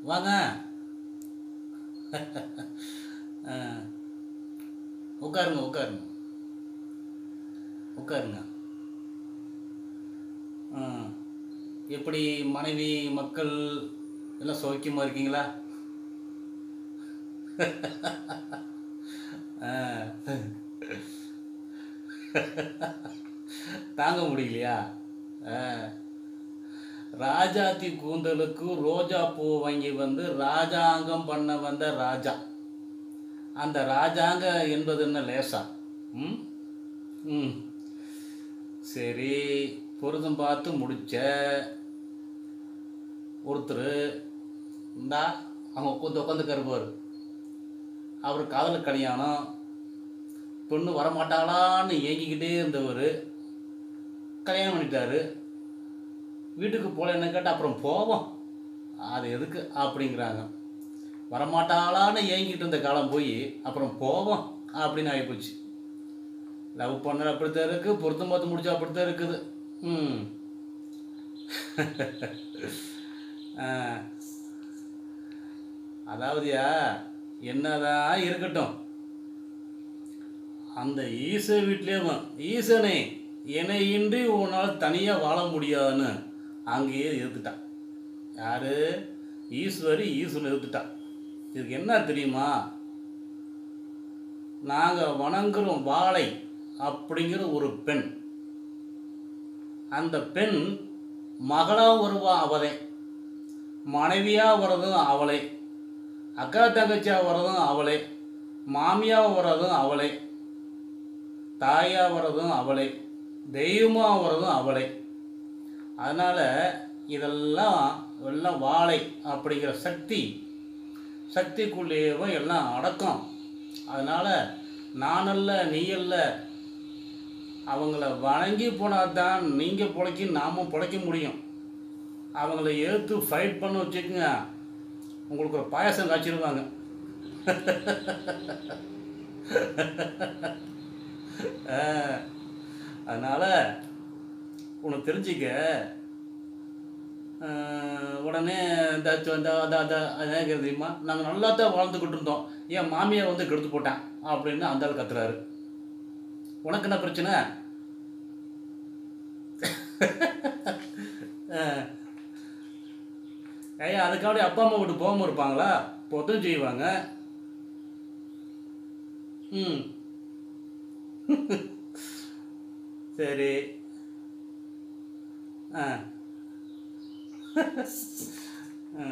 வாங்க ஆ. உட்காருங்க உட்காருங்க உட்காருங்க ஆ. எப்படி மனைவி மக்கள் எல்லாம் சௌக்கியமாக இருக்கீங்களா ஆ. தாங்க முடியலையா ஆ. ராஜாத்தி கூந்தலுக்கு ரோஜா பூ வாங்கி வந்து ராஜாங்கம் பண்ண வந்த ராஜா அந்த ராஜாங்க என்பது என்ன லேசா ம் ம் சரி பொருத்தம் பார்த்து முடிச்ச ஒருத்தர் இந்தா அவங்க உட்காந்து உட்காந்து கருப்பார் அவர் காதல் கல்யாணம் பொண்ணு வரமாட்டாளான்னு ஏங்கிக்கிட்டே இருந்தவர் கல்யாணம் பண்ணிட்டாரு வீட்டுக்கு போகல என்ன கேட்டால் அப்புறம் போவோம் அது எதுக்கு அப்படிங்கிறாங்க வரமாட்டாளான்னு ஏங்கிட்டு இருந்த காலம் போய் அப்புறம் போவோம் அப்படின்னு ஆகிப்போச்சு லவ் பண்ண அப்படித்தான் இருக்குது பொருத்தம் பார்த்து முடிச்சா அப்படித்தான் இருக்குது ம் ஆ. அதாவதுயா என்னதான் இருக்கட்டும் அந்த ஈச வீட்லேயும் ஈசனே என்னை இன்றி உன்னால் தனியாக வாழ முடியாதுன்னு அங்கேயே இருந்துட்டான் யாரு ஈஸ்வரி ஈஸ்வரன் இருந்துட்டான் இதுக்கு என்ன தெரியுமா நாங்கள் வணங்குறோம் வாழை அப்படிங்கிற ஒரு பெண் அந்த பெண் மகளாக வருவா அவளே மனைவியாக வர்றதும் அவளே அக்கா தங்கச்சியாக வர்றதும் அவளே மாமியாக வர்றதும் அவளே தாயாக வர்றதும் அவளே தெய்வமாக வர்றதும் அவளே அதனால் இதெல்லாம் எல்லாம் வாழை அப்படிங்கிற சக்தி சக்திக்குள்ளேயும் எல்லாம் அடக்கம் அதனால் நானல்ல நீ அல்ல அவங்கள வணங்கி போனால் தான் நீங்கள் பிழைக்கி நாமும் பிழைக்க முடியும் அவங்கள ஏற்று ஃபைட் பண்ண வச்சுக்கோங்க உங்களுக்கு ஒரு பாயாசம் காய்ச்சிருவாங்க அதனால் உனக்கு தெரிஞ்சுக்க ஆஹ், உடனே இந்த சு- இந்த அந்த அந்த அது என்ன கேக்குது தெரியுமா நாங்கள் நல்லா தான் வாழ்ந்துக்கிட்டு இருந்தோம் என் மாமியார் வந்து கெடுத்து போட்டேன் அப்படின்னு அந்த ஆள் கத்துறாரு உனக்கு என்ன பிரச்சனை ஆஹ். ஏய்யா அதுக்காக அப்பா அம்மா விட்டு போகாமல் இருப்பாங்களா பொத்தும் செய்வாங்க ம் சரி ஆ ஆ.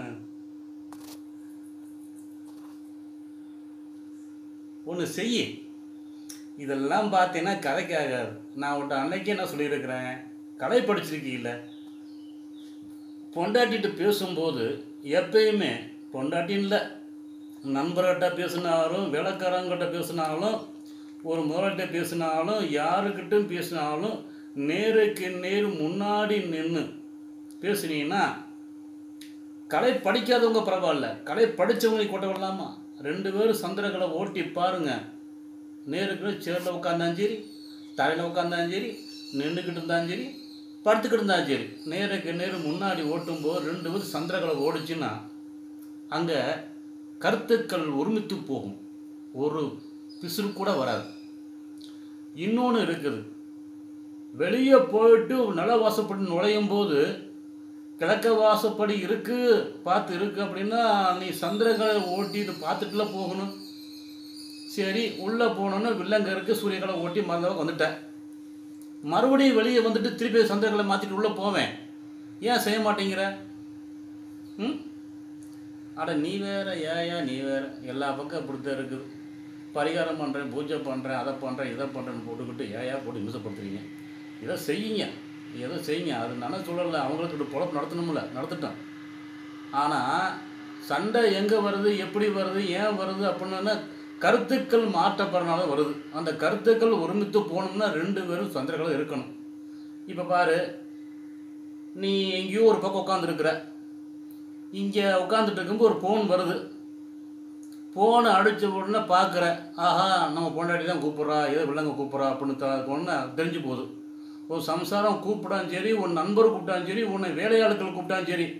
ஒன்று செய் இதெல்லாம் பார்த்தீங்கன்னா கதைக்கு ஆகாது நான் உன்ட்ட அன்னைக்கே என்ன சொல்லியிருக்கிறேன் கலை படிச்சிருக்கீல்ல பொண்டாட்டிட்டு பேசும்போது எப்பயுமே பொண்டாட்டின்னு இல்லை நண்பர்கிட்ட பேசினாலும் வேலைக்காரங்கிட்ட பேசினாலும் ஒரு முதலாளிகிட்ட பேசினாலும் யாருக்கிட்டும் பேசினாலும் நேருக்கு நேர் முன்னாடி நின்று பேசுனீங்கன்னா கலை படிக்காதவங்க பரவாயில்ல கலை படித்தவங்க கொட்ட விடலாமா ரெண்டு பேரும் சந்திரகளை ஓட்டி பாருங்க நேருக்கு சேரில் உட்காந்தாலும் சரி தலையில் உட்காந்தாலும் சரி நின்றுக்கிட்டு இருந்தாலும் சரி படுத்துக்கிட்டு இருந்தாலும் சரி நேருக்கு நேர் முன்னாடி ஓட்டும்போது ரெண்டு பேரும் சந்திரகளை ஓடிச்சுன்னா அங்கே கருத்துக்கள் ஒருமித்து போகும் ஒரு பிசுறு கூட வராது இன்னொன்று இருக்குது வெளியே போயிட்டு நில வாசப்படி நுழையும் போது கிழக்க வாசப்படி இருக்கு பார்த்து இருக்கு அப்படின்னா நீ சந்திரகளை ஓட்டிட்டு பார்த்துட்டுல போகணும் சரி உள்ளே போனோன்னு வில்லங்க இருக்கு சூரியகளை ஓட்டி மறந்தவங்க வந்துட்டேன் மறுபடியும் வெளியே வந்துட்டு திருப்பி சந்திரகளை மாற்றிட்டு உள்ளே போவேன் ஏன் செய்ய மாட்டேங்கிற ம் அட நீ வேற ஏயா நீ வேற எல்லா பக்கம் அப்படித்தான் இருக்குது பரிகாரம் பண்ணுறேன் பூஜை பண்ணுறேன் அதை பண்ணுறேன் இதை பண்ணுறேன்னு போட்டுக்கிட்டு ஏயா போட்டு மிசப்படுத்துறீங்க இதை செய்யுங்க ஏதோ செய்யுங்க அது நான் சொல்லலை அவங்களுக்கு ஒரு பொழப்பு நடத்தணும்ல நடத்தட்டும் ஆனால் சண்டை எங்கே வருது எப்படி வருது ஏன் வருது அப்படின்னா கருத்துக்கள் மாற்றப்படுறனால வருது அந்த கருத்துக்கள் ஒருமித்து போகணும்னா ரெண்டு பேரும் சந்திரர்களும் இருக்கணும் இப்போ பாரு நீ எங்கேயோ ஒரு பக்கம் உட்காந்துருக்குற இங்கே உட்காந்துட்டு இருக்கும்போது ஒரு ஃபோன் வருது ஃபோனை அடித்த உடனே பார்க்குற ஆஹா நம்ம பொண்டாட்டி தான் கூப்பிட்றா ஏதோ வில்லங்க கூப்பிட்றா அப்படின்னு த ஒன்று தெரிஞ்சு போகுது ஒரு சம்சாரம் கூப்பிட்டாலும் சரி உன் நண்பர் கூப்பிட்டாலும் சரி உன்னை வேலையாட்கள் கூப்பிட்டாலும் சரி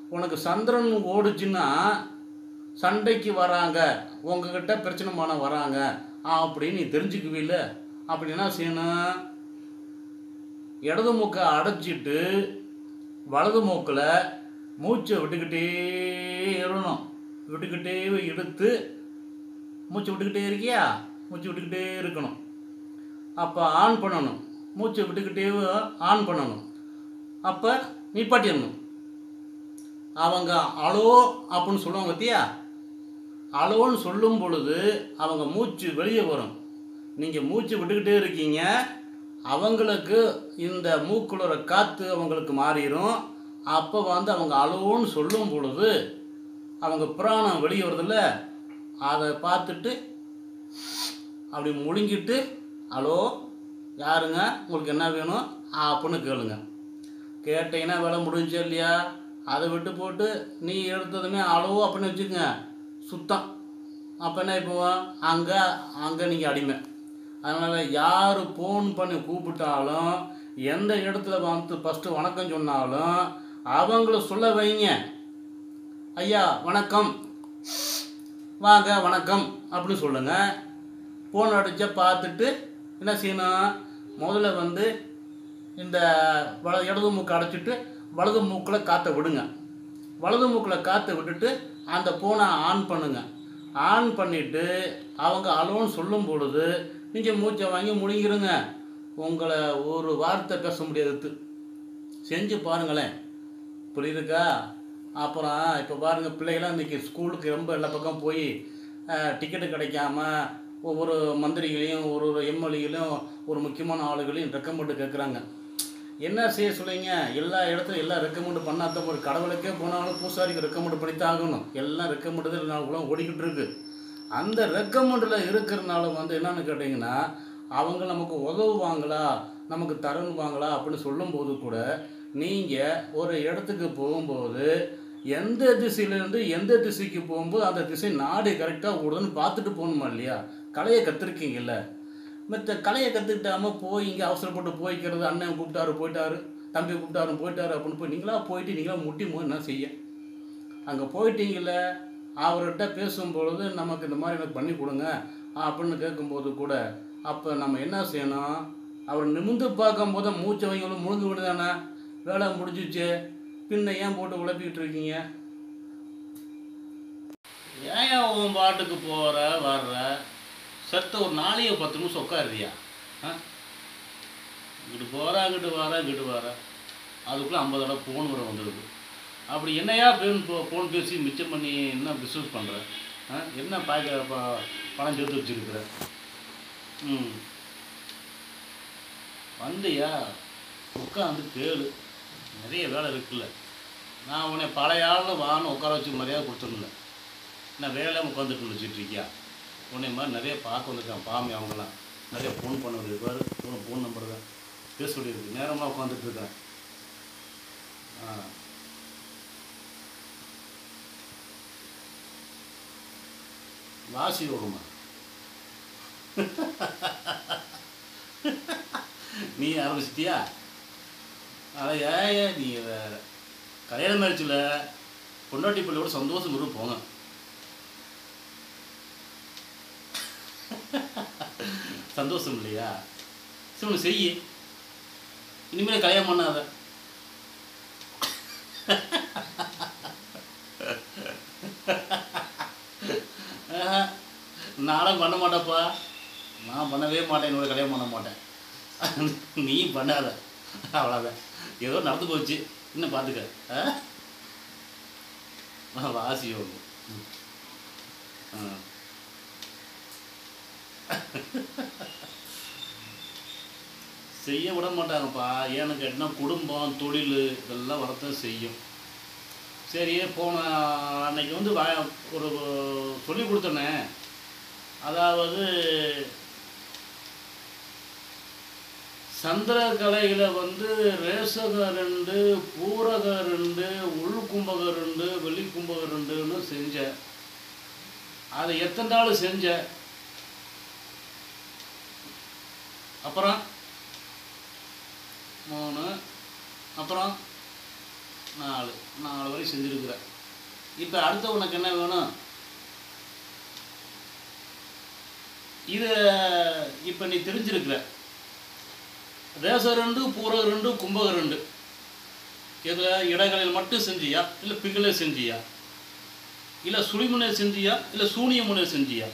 உனக்கு சந்திரன் ஓடுச்சுன்னா சண்டைக்கு வராங்க உங்ககிட்ட பிரச்சனை பண்ண வராங்க அப்படின்னு நீ தெரிஞ்சுக்குவில்ல அப்படி என்ன செய்யணும் இடது மூக்கை அடைச்சிட்டு வலது மூக்கில் மூச்சை விட்டுக்கிட்டே இருக்கணும் விட்டுக்கிட்டே இழுத்து மூச்சை விட்டுக்கிட்டே இருக்கியா மூச்சு விட்டுக்கிட்டே இருக்கணும் அப்போ ஆன் பண்ணணும் மூச்சை விட்டுக்கிட்டே ஆன் பண்ணணும் அப்போ நிப்பாட்டிடணும் அவங்க அலோ அப்படின்னு சொல்லுவாங்க பத்தியா அலோன்னு சொல்லும் பொழுது அவங்க மூச்சு வெளியே வரும் நீங்கள் மூச்சு விட்டுக்கிட்டே இருக்கீங்க அவங்களுக்கு இந்த மூக்குளோட காற்று அவங்களுக்கு மாறிடும் அப்போ வந்து அவங்க அலோன்னு சொல்லும் பொழுது அவங்க பிராணம் வெளியே வருதுல்ல அதை பார்த்துட்டு அப்படி முழுங்கிட்டு ஹலோ யாருங்க உங்களுக்கு என்ன வேணும் அப்படின்னு கேளுங்க கேட்டீங்கன்னா வேலை முடிஞ்சா இல்லையா அதை விட்டு போட்டு நீ எடுத்ததுமே அளவு அப்படின்னு வச்சுக்கோங்க சுத்தம் அப்போ என்ன இப்போ அங்கே அங்கே நீங்கள் அடிமை அதனால் யார் ஃபோன் பண்ணி கூப்பிட்டாலும் எந்த இடத்துல வந்து ஃபஸ்ட்டு வணக்கம் சொன்னாலும் அவங்கள சொல்ல வைங்க ஐயா வணக்கம் வாங்க வணக்கம் அப்படின்னு சொல்லுங்கள் ஃபோன் அடித்தா பார்த்துட்டு என்ன செய்யணும் முதல்ல வந்து இந்த வல இடது மூக்கை அடைச்சிட்டு வலது மூக்கில் காற்றை விடுங்க வலது மூக்கில் காற்றை விட்டுட்டு அந்த ஃபோனை ஆன் பண்ணுங்க ஆன் பண்ணிவிட்டு அவங்க அலோன்னு சொல்லும் பொழுது நீங்கள் மூச்சை வாங்கி முழுங்கிருங்க உங்களை ஒரு வார்த்தை பேச முடியாது செஞ்சு பாருங்களேன் புரியுதுக்கா அப்புறம் இப்போ பாருங்கள் பிள்ளைகளாம் இன்றைக்கி ஸ்கூலுக்கு ரொம்ப எல்லா பக்கம் போய் டிக்கெட்டு கிடைக்காம ஒவ்வொரு மந்திரிகளையும் ஒரு ஒரு எம்எல்ஏகளையும் ஒரு முக்கியமான ஆளுகளையும் ரெக்கமெண்டு கேட்குறாங்க என்ன செய்ய சொல்லுங்க எல்லா இடத்துலையும் எல்லாம் ரெக்கமெண்டு பண்ணாத ஒரு கடவுளுக்கே போனாலும் பூசாரிக்கு ரெக்கமெண்டு பண்ணித்தான் ஆகணும் எல்லாம் ரெக்கமெண்டு தான் நாள் உலகம் ஓடிக்கிட்டு இருக்கு அந்த ரெக்கமெண்டில் இருக்கிறனால வந்து என்னன்னு கேட்டிங்கன்னா அவங்க நமக்கு உதவுவாங்களா நமக்கு தருவாங்களா அப்படின்னு சொல்லும்போது கூட நீங்கள் ஒரு இடத்துக்கு போகும்போது எந்த திசையிலேருந்து எந்த திசைக்கு போகும்போது அந்த திசை நாடு கரெக்டாக ஓடுதுன்னு பார்த்துட்டு போகணுமா இல்லையா கலையை கற்றுருக்கீங்கல்ல மற்ற கலையை கற்றுக்கிட்டாம போய் இங்கே அவசரப்பட்டு போய்க்கிறது அண்ணன் கூப்பிட்டாரு போயிட்டாரு தம்பி கூப்பிட்டாரு போயிட்டாரு அப்படின்னு போய் நீங்களா போயிட்டு நீங்களா முட்டி போய் என்ன செய்ய அங்கே போயிட்டீங்கல்ல அவர்கிட்ட பேசும்பொழுது நமக்கு இந்த மாதிரி எனக்கு பண்ணி கொடுங்க அப்படின்னு கேட்கும்போது கூட அப்போ நம்ம என்ன செய்யணும் அவர் நிமிந்து பார்க்கும்போது மூச்சை வைங்களும் முழுங்கு விடுதானே வேலை முடிஞ்சிச்சு பின்ன ஏன் போட்டு குழப்பிக்கிட்டு இருக்கீங்க ஏன் உன் பாட்டுக்கு போகிற வர்ற செத்த ஒரு நாளைய பத்து நிமிஷம் உட்காருதியா ஆ இங்கிட்டு போகிறா அங்கிட்டு வர இங்கிட்டு வர அதுக்குள்ளே ஐம்பது தடவை ஃபோன் வர வந்துடுது அப்படி என்னையா ஃபோன் ஃபோன் பேசி மிச்சம் பண்ணி என்ன பிஸ்னஸ் பண்ணுற ஆ என்ன பாக்க ப- பணம் சேர்த்து வச்சுருக்குற ம் வந்தியா உட்காந்து கேளு நிறைய வேலை இருக்குல்ல நான் உன்னை பழைய ஆளும் வான்னு உட்கார வச்சு மரியாதை கொடுத்துருந்தேன் நான் வேலையாக உட்காந்துட்டு வச்சுட்டு இருக்கியா உன்னை மாதிரி நிறைய பார்க்க வந்திருக்கான் பாமி அவங்களாம் நிறைய ஃபோன் பண்ண வேண்டியது பாரு ஃபோன் ஃபோன் நம்பர் தான் பேச வேண்டியிருக்கு நேரமாக உட்காந்துட்டு இருக்கேன் ஆ வாசி வருமா நீ ஆரம்பிச்சிட்டியா அட ஏன் நீ வேற கல்யாணம் ஆயிடுச்சுல பொண்டாட்டி பிள்ளையோட சந்தோஷம் இரு போங்க சந்தோஷம் இல்லையா சரி ஒன்று செய் இனிமேல் கல்யாணம் பண்ணாத ஆஹா, நானும் பண்ண மாட்டேப்பா நான் பண்ணவே மாட்டேன் என்னோட கல்யாணம் பண்ண மாட்டேன் நீ பண்ணாத அவ்வளோதான் ஏதோ நடந்து போச்சு இன்னும் பார்த்துக்க ஆ வாசி யோகம் ம். ஆ செய்ய விட மாட்டாங்கப்பா ஏன்னு கேட்டினா குடும்பம் தொழில் இதெல்லாம் வரத்தான் செய்யும் சரி போன அன்னைக்கு வந்து வ ஒரு சொல்லி கொடுத்தனே அதாவது சந்திரகலையில் வந்து ரேசக ரெண்டு பூரக ரெண்டு உள்கும்பக ரெண்டு வெளிக்கும்பக ரெண்டுன்னு செஞ்சேன் அதை எத்தனை நாள் செஞ்சேன் அப்புறம் மூணு அப்புறம் நாலு நாலு வரை செஞ்சுருக்குற இப்போ அடுத்த உனக்கு என்ன வேணும் இதை இப்போ நீ தெரிஞ்சிருக்கிற ரேச ரெண்டு பூரக ரெண்டு கும்பக ரெண்டு இதில் இடங்களில் மட்டும் செஞ்சியா இல்லை பிங்களே செஞ்சியா இல்லை சுழிமுனை செஞ்சியா இல்லை சூனிய முனை செஞ்சியா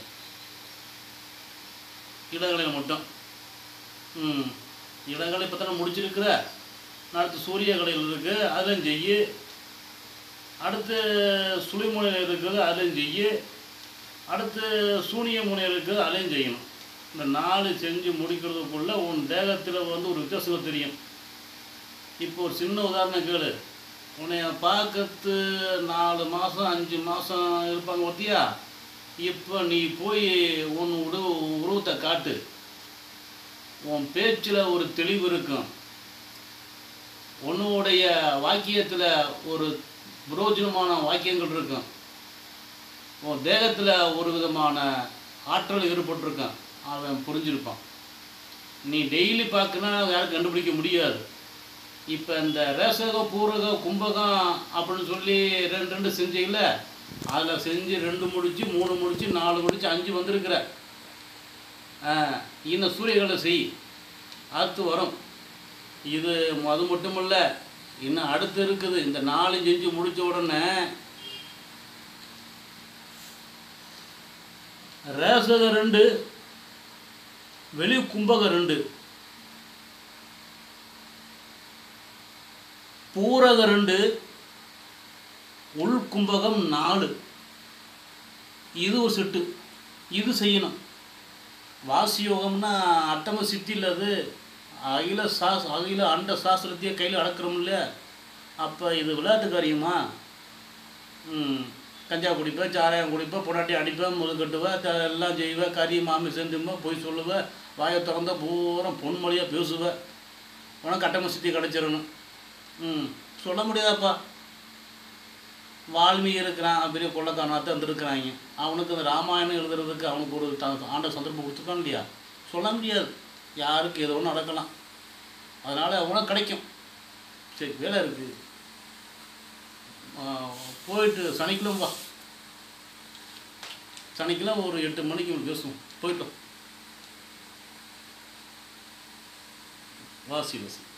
இடங்களில் மட்டும் ம் இடங்களை இப்போ தானே முடிச்சிருக்கிற அடுத்து சூரிய கலையில் இருக்குது அதிலும் செய்யு அடுத்து சுழிமுனையில் இருக்குது அதிலும் செய்யு அடுத்து சூனிய முனை இருக்குது அதையும் செய்யணும் இந்த நாலு செஞ்சு முடிக்கிறதுக்குள்ள உன் தேகத்தில் வந்து ஒரு வித்தியாசம் தெரியும் இப்போ ஒரு சின்ன உதாரணம் கேளு உன்னைய பார்க்கறது நாலு மாதம் அஞ்சு மாதம் இருப்பாங்க பார்த்தியா இப்போ நீ போய் உன் உடு உருவத்தை காட்டு உன் பேச்சில் ஒரு தெளிவு இருக்கும் உன்னுடைய வாக்கியத்தில் ஒரு புரோஜனமான வாக்கியங்கள் இருக்கும் உன் தேகத்தில் ஒரு விதமான ஆற்றல் ஏற்பட்டிருக்கும் அவன் புரிஞ்சிருப்பான் நீ டெய்லி பார்க்கனா யாரும் கண்டுபிடிக்க முடியாது இப்போ இந்த ரேசகம் பூரகம் கும்பகம் அப்படின்னு சொல்லி ரெண்டு ரெண்டு செஞ்சீங்கள அதில் செஞ்சு ரெண்டு முடிச்சு மூணு முடிச்சு நாலு முடிச்சு அஞ்சு வந்திருக்கிற ஆ, இன்னும் சூரியகளை செய் அடுத்து வரும் இது அது மட்டும் இல்லை இன்னும் அடுத்து இருக்குது இந்த நாலு செஞ்சு முடிச்ச உடனே ரேசக ரெண்டு வெளி கும்பக ரெண்டு பூரக ரெண்டு உள் கும்பகம் நாலு இது ஒரு செட்டு இது செய்யணும் வாசியோகம்னா அட்டம சித்தியில் அது அகில சாஸ் அகில அண்ட சாஸ்திரத்தையே கையில் அடக்கிறோம் இல்லையா அப்போ இது விளையாட்டு காரியமா ம் கஞ்சா குடிப்பேன் சாராயம் குடிப்பேன் பொண்டாட்டி அடிப்பேன் முது கட்டுவேன் த- எல்லாம் செய்வேன் கறி மாமிசம் திம்பேன் பொய் சொல்லுவேன் வாயை திறந்தா பூரா பொன்மொழியாக பேசுவேன் உனக்கு அட்டம சித்தி கிடச்சிடணும் ம் சொல்ல முடியாதாப்பா வால்மீகி இருக்கிறான் பெரிய கொள்ளக்காரனாக இருந்திருக்கிறாங்க அவனுக்கு அந்த ராமாயணம் எழுதுறதுக்கு அவனுக்கு ஒரு த- ஆண்ட சந்தர்ப்பம் கொடுத்துருக்கான் இல்லையா சொல்ல முடியாது யாருக்கு ஏதோ ஒன்று நடக்கலாம் அதனால் உனக்கு கிடைக்கும் சரி வேலை இருக்குது போயிட்டு சனிக்கிழமை வா சனிக்கிழமை ஒரு எட்டு மணிக்கு பேசுவோம் போயிட்டோம் வாசி வாசி